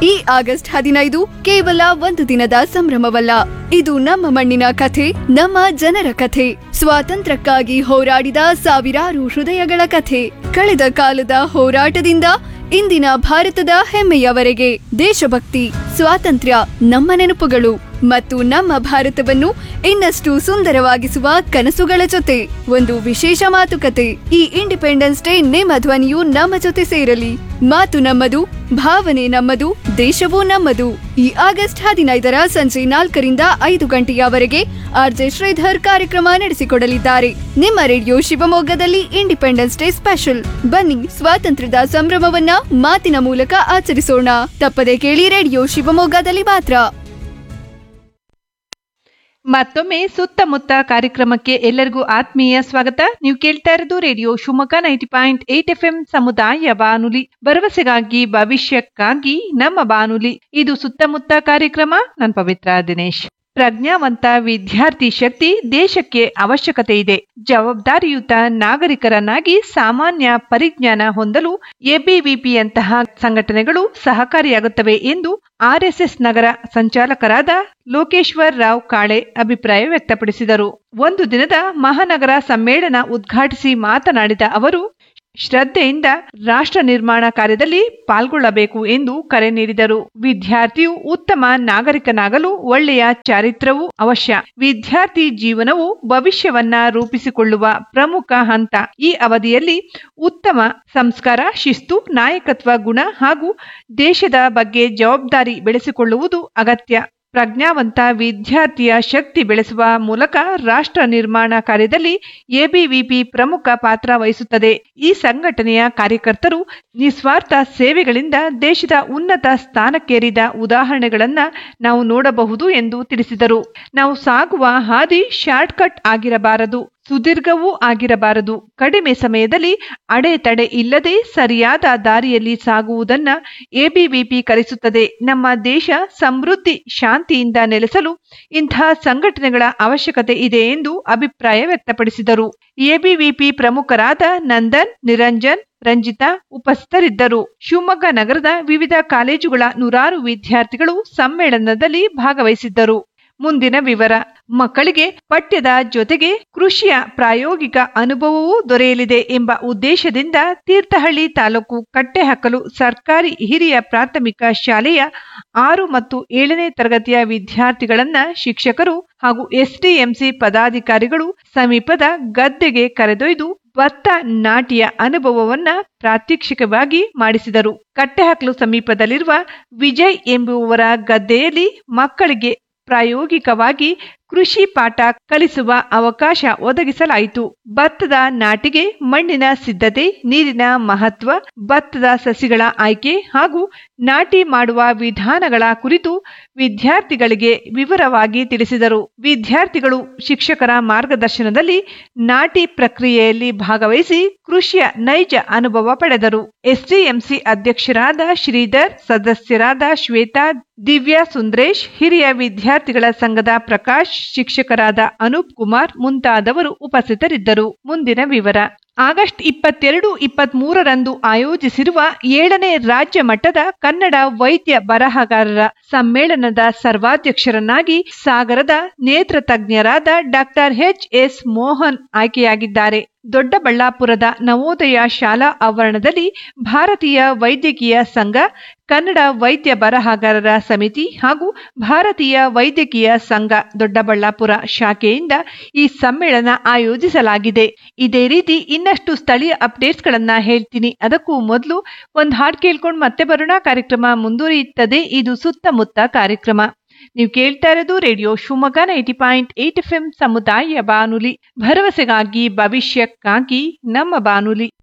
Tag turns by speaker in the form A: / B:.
A: ಈ ಆಗಸ್ಟ್ ಹದಿನೈದು ಕೇವಲ ಒಂದು ದಿನದ ಸಂಭ್ರಮವಲ್ಲ ಇದು ನಮ್ಮ ಮಣ್ಣಿನ ಕಥೆ ನಮ್ಮ ಜನರ ಕಥೆ ಸ್ವಾತಂತ್ರ್ಯಕ್ಕಾಗಿ ಹೋರಾಡಿದ ಸಾವಿರಾರು ಹೃದಯಗಳ ಕಥೆ ಕಳೆದ ಕಾಲದ ಹೋರಾಟದಿಂದ ಇಂದಿನ ಭಾರತದ ಹೆಮ್ಮೆಯವರೆಗೆ ದೇಶಭಕ್ತಿ ಸ್ವಾತಂತ್ರ್ಯ ನಮ್ಮ ನೆನಪುಗಳು ಮತ್ತು ನಮ್ಮ ಭಾರತವನ್ನು ಇನ್ನಷ್ಟು ಸುಂದರವಾಗಿಸುವ ಕನಸುಗಳ ಜೊತೆ ಒಂದು ವಿಶೇಷ ಮಾತುಕತೆ ಈ ಇಂಡಿಪೆಂಡೆನ್ಸ್ ಡೇ ನಿಮ್ಮ ಧ್ವನಿಯು ನಮ್ಮ ಜೊತೆ ಸೇರಲಿ ಮಾತು ನಮ್ಮದು ಭಾವನೆ ನಮ್ಮದು ದೇಶವೂ ನಮ್ಮದು ಈ ಆಗಸ್ಟ್ ಹದಿನೈದರ ಸಂಜೆ ನಾಲ್ಕರಿಂದ ಐದು ಗಂಟೆಯವರೆಗೆ ಆರ್ಜೆ ಶ್ರೀಧರ್ ಕಾರ್ಯಕ್ರಮ ನಡೆಸಿಕೊಡಲಿದ್ದಾರೆ ನಿಮ್ಮ ರೇಡಿಯೋ ಶಿವಮೊಗ್ಗದಲ್ಲಿ ಇಂಡಿಪೆಂಡೆನ್ಸ್ ಡೇ ಸ್ಪೆಷಲ್ ಬನ್ನಿ ಸ್ವಾತಂತ್ರ್ಯದ ಸಂಭ್ರಮವನ್ನ ಮಾತಿನ ಮೂಲಕ ಆಚರಿಸೋಣ ತಪ್ಪದೆ ಕೇಳಿ ರೇಡಿಯೋ ಶಿವಮೊಗ್ಗದಲ್ಲಿ ಮಾತ್ರ
B: ಮತ್ತೊಮ್ಮೆ ಸುತ್ತಮುತ್ತ ಕಾರ್ಯಕ್ರಮಕ್ಕೆ ಎಲ್ಲರಿಗೂ ಆತ್ಮೀಯ ಸ್ವಾಗತ ನೀವು ಕೇಳ್ತಾ ಇರೋದು radio Shivamogga ninety point eight F M ಸಮುದಾಯ ಬಾನುಲಿ ಭರವಸೆಗಾಗಿ ಭವಿಷ್ಯಕ್ಕಾಗಿ ನಮ್ಮ ಬಾನುಲಿ ಇದು ಸುತ್ತಮುತ್ತ ಕಾರ್ಯಕ್ರಮ ನಾನು ಪವಿತ್ರ ದಿನೇಶ್ ಪ್ರಜ್ಞಾವಂತ ವಿದ್ಯಾರ್ಥಿ ಶಕ್ತಿ ದೇಶಕ್ಕೆ ಅವಶ್ಯಕತೆ ಇದೆ ಜವಾಬ್ದಾರಿಯುತ ನಾಗರಿಕರನ್ನಾಗಿ ಸಾಮಾನ್ಯ ಪರಿಜ್ಞಾನ ಹೊಂದಲು ಎಬಿವಿಪಿಯಂತಹ ಸಂಘಟನೆಗಳು ಸಹಕಾರಿಯಾಗುತ್ತವೆ ಎಂದು ಆರ್ಎಸ್ಎಸ್ ನಗರ ಸಂಚಾಲಕರಾದ ಲೋಕೇಶ್ವರ್ ರಾವ್ ಕಾಳೆ ಅಭಿಪ್ರಾಯ ವ್ಯಕ್ತಪಡಿಸಿದರು ಒಂದು ದಿನದ ಮಹಾನಗರ ಸಮ್ಮೇಳನ ಉದ್ಘಾಟಿಸಿ ಮಾತನಾಡಿದ ಅವರು ಶ್ರದ್ಧೆಯಿಂದ ರಾಷ್ಟ್ರ ನಿರ್ಮಾಣ ಕಾರ್ಯದಲ್ಲಿ ಪಾಲ್ಗೊಳ್ಳಬೇಕು ಎಂದು ಕರೆ ನೀಡಿದರು ವಿದ್ಯಾರ್ಥಿಯು ಉತ್ತಮ ನಾಗರಿಕನಾಗಲು ಒಳ್ಳೆಯ ಚಾರಿತ್ರವೂ ಅವಶ್ಯ ವಿದ್ಯಾರ್ಥಿ ಜೀವನವು ಭವಿಷ್ಯವನ್ನ ರೂಪಿಸಿಕೊಳ್ಳುವ ಪ್ರಮುಖ ಹಂತ ಈ ಅವಧಿಯಲ್ಲಿ ಉತ್ತಮ ಸಂಸ್ಕಾರ ಶಿಸ್ತು ನಾಯಕತ್ವ ಗುಣ ಹಾಗೂ ದೇಶದ ಬಗ್ಗೆ ಜವಾಬ್ದಾರಿ ಬೆಳೆಸಿಕೊಳ್ಳುವುದು ಅಗತ್ಯ ಪ್ರಜ್ಞಾವಂತ ವಿದ್ಯಾರ್ಥಿಯ ಶಕ್ತಿ ಬೆಳೆಸುವ ಮೂಲಕ ರಾಷ್ಟ್ರ ನಿರ್ಮಾಣ ಕಾರ್ಯದಲ್ಲಿ ಎಬಿವಿಪಿ ಪ್ರಮುಖ ಪಾತ್ರ ವಹಿಸುತ್ತದೆ ಈ ಸಂಘಟನೆಯ ಕಾರ್ಯಕರ್ತರು ನಿಸ್ವಾರ್ಥ ಸೇವೆಗಳಿಂದ ದೇಶದ ಉನ್ನತ ಸ್ಥಾನಕ್ಕೇರಿದ ಉದಾಹರಣೆಗಳನ್ನ ನಾವು ನೋಡಬಹುದು ಎಂದು ತಿಳಿಸಿದರು ನಾವು ಸಾಗುವ ಹಾದಿ ಶಾರ್ಟ್ಕಟ್ ಆಗಿರಬಾರದು ಸುದೀರ್ಘವೂ ಆಗಿರಬಾರದು ಕಡಿಮೆ ಸಮಯದಲ್ಲಿ ಅಡೆತಡೆ ಇಲ್ಲದೆ ಸರಿಯಾದ ದಾರಿಯಲ್ಲಿ ಸಾಗುವುದನ್ನ ಎಬಿವಿಪಿ ಕಲಿಸುತ್ತದೆ ನಮ್ಮ ದೇಶ ಸಮೃದ್ಧಿ ಶಾಂತಿಯಿಂದ ನೆಲೆಸಲು ಇಂತಹ ಸಂಘಟನೆಗಳ ಅವಶ್ಯಕತೆ ಇದೆ ಎಂದು ಅಭಿಪ್ರಾಯ ವ್ಯಕ್ತಪಡಿಸಿದರು ಎಬಿವಿಪಿ ಪ್ರಮುಖರಾದ ನಂದನ್ ನಿರಂಜನ್ ರಂಜಿತಾ ಉಪಸ್ಥಿತರಿದ್ದರು ಶಿವಮೊಗ್ಗ ನಗರದ ವಿವಿಧ ಕಾಲೇಜುಗಳ ನೂರಾರು ವಿದ್ಯಾರ್ಥಿಗಳು ಸಮ್ಮೇಳನದಲ್ಲಿ ಭಾಗವಹಿಸಿದ್ದರು ಮುಂದಿನ ವಿವರ ಮಕ್ಕಳಿಗೆ ಪಠ್ಯದ ಜೊತೆಗೆ ಕೃಷಿಯ ಪ್ರಾಯೋಗಿಕ ಅನುಭವವೂ ದೊರೆಯಲಿದೆ ಎಂಬ ಉದ್ದೇಶದಿಂದ ತೀರ್ಥಹಳ್ಳಿ ತಾಲೂಕು ಕಟ್ಟೆಹಾಕಲು ಸರ್ಕಾರಿ ಹಿರಿಯ ಪ್ರಾಥಮಿಕ ಶಾಲೆಯ ಆರು ಮತ್ತು ಏಳನೇ ತರಗತಿಯ ವಿದ್ಯಾರ್ಥಿಗಳನ್ನ ಶಿಕ್ಷಕರು ಹಾಗೂ ಎಸ್ಡಿಎಂಸಿ ಪದಾಧಿಕಾರಿಗಳು ಸಮೀಪದ ಗದ್ದೆಗೆ ಕರೆದೊಯ್ದು ಭತ್ತ ನಾಟಿಯ ಅನುಭವವನ್ನ ಪ್ರಾತ್ಯಕ್ಷಿಕವಾಗಿ ಮಾಡಿಸಿದರು ಕಟ್ಟೆಹಾಕಲು ಸಮೀಪದಲ್ಲಿರುವ ವಿಜಯ್ ಎಂಬುವವರ ಗದ್ದೆಯಲ್ಲಿ ಮಕ್ಕಳಿಗೆ ಪ್ರಾಯೋಗಿಕವಾಗಿ ಕೃಷಿ ಪಾಠ ಕಲಿಸುವ ಅವಕಾಶ ಒದಗಿಸಲಾಯಿತು ಭತ್ತದ ನಾಟಿಗೆ ಮಣ್ಣಿನ ಸಿದ್ಧತೆ ನೀರಿನ ಮಹತ್ವ ಭತ್ತದ ಸಸಿಗಳ ಆಯ್ಕೆ ಹಾಗೂ ನಾಟಿ ಮಾಡುವ ವಿಧಾನಗಳ ಕುರಿತು ವಿದ್ಯಾರ್ಥಿಗಳಿಗೆ ವಿವರವಾಗಿ ತಿಳಿಸಿದರು ವಿದ್ಯಾರ್ಥಿಗಳು ಶಿಕ್ಷಕರ ಮಾರ್ಗದರ್ಶನದಲ್ಲಿ ನಾಟಿ ಪ್ರಕ್ರಿಯೆಯಲ್ಲಿ ಭಾಗವಹಿಸಿ ಕೃಷಿಯ ನೈಜ ಅನುಭವ ಪಡೆದರು ಎಸ್ಡಿಎಂಸಿ ಅಧ್ಯಕ್ಷರಾದ ಶ್ರೀಧರ್ ಸದಸ್ಯರಾದ ಶ್ವೇತಾ ದಿವ್ಯಾ ಸುಂದ್ರೇಶ್ ಹಿರಿಯ ವಿದ್ಯಾರ್ಥಿಗಳ ಸಂಘದ ಪ್ರಕಾಶ್ ಶಿಕ್ಷಕರಾದ ಅನೂಪ್ ಕುಮಾರ್ ಮುಂತಾದವರು ಉಪಸ್ಥಿತರಿದ್ದರು ಮುಂದಿನ ವಿವರ ಆಗಸ್ಟ್ ಇಪ್ಪತ್ತೆರಡು ಇಪ್ಪತ್ತ್ ಮೂರರಂದು ಆಯೋಜಿಸಿರುವ ಏಳನೇ ರಾಜ್ಯ ಮಟ್ಟದ ಕನ್ನಡ ವೈದ್ಯ ಬರಹಗಾರರ ಸಮ್ಮೇಳನದ ಸರ್ವಾಧ್ಯಕ್ಷರನ್ನಾಗಿ ಸಾಗರದ ನೇತ್ರ ತಜ್ಞರಾದ ಡಾಕ್ಟರ್ ಎಚ್ ಎಸ್ ಮೋಹನ್ ಆಯ್ಕೆಯಾಗಿದ್ದಾರೆ ದೊಡ್ಡಬಳ್ಳಾಪುರದ ನವೋದಯ ಶಾಲಾ ಆವರಣದಲ್ಲಿ ಭಾರತೀಯ ವೈದ್ಯಕೀಯ ಸಂಘ ಕನ್ನಡ ವೈದ್ಯ ಬರಹಗಾರರ ಸಮಿತಿ ಹಾಗೂ ಭಾರತೀಯ ವೈದ್ಯಕೀಯ ಸಂಘ ದೊಡ್ಡಬಳ್ಳಾಪುರ ಶಾಖೆಯಿಂದ ಈ ಸಮ್ಮೇಳನ ಆಯೋಜಿಸಲಾಗಿದೆ ಇದೇ ರೀತಿ ಇನ್ನಷ್ಟು ಸ್ಥಳೀಯ ಅಪ್ಡೇಟ್ಸ್ ಗಳನ್ನ ಹೇಳ್ತೀನಿ ಅದಕ್ಕೂ ಮೊದಲು ಒಂದು ಹಾಡು ಕೇಳ್ಕೊಂಡು ಮತ್ತೆ ಬರೋಣ ಕಾರ್ಯಕ್ರಮ ಮುಂದುವರಿಯುತ್ತದೆ ಇದು ಸುತ್ತಮುತ್ತ ಕಾರ್ಯಕ್ರಮ ನೀವು ಕೇಳ್ತಾ ಇರೋದು radio Shivamogga ninety point eight F M ಸಮುದಾಯ ಬಾನುಲಿ ಭರವಸೆಗಾಗಿ ಭವಿಷ್ಯಕ್ಕಾಗಿ ನಮ್ಮ ಬಾನುಲಿ